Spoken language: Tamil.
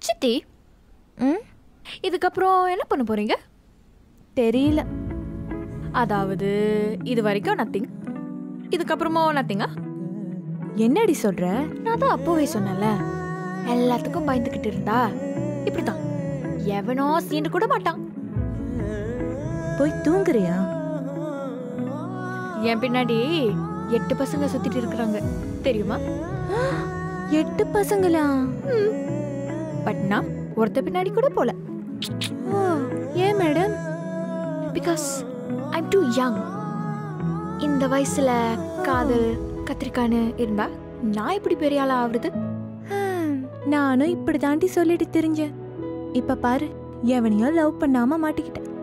சித்தி ம் இதுக்கப்புறம் என்ன பண்ண போறீங்க தெரியல அதாவது இது வரைக்கும் நத்திங் இதுக்கப்புறமும் நத்திங்கா என்னடி சொல்ற நான் தான் அப்போவே சொன்னேன்ல எல்லாத்துக்கும் பயந்துக்கிட்டு இருந்தா இப்படிதான் எவனோ சீண்டு கூட மாட்டான் போய் தூங்குறியா என் பின்னாடி எட்டு பசங்க சுத்திட்டு இருக்கிறாங்க தெரியுமா எட்டு பசங்களா பட் நான் ஒருத்த பின்னாடி கூட போல ஓ ஏன் madam because I'm too young இந்த வயசுல காதல் கத்திரிக்கான்னு இருந்தா நான் எப்படி பெரிய ஆளா ஆகுறது ஹம், நானும் இப்படி தாண்டி சொல்லிட்டு தெரிஞ்சேன் இப்ப பாரு எவனையோ லவ் பண்ணாம மாட்டிக்கிட்டேன்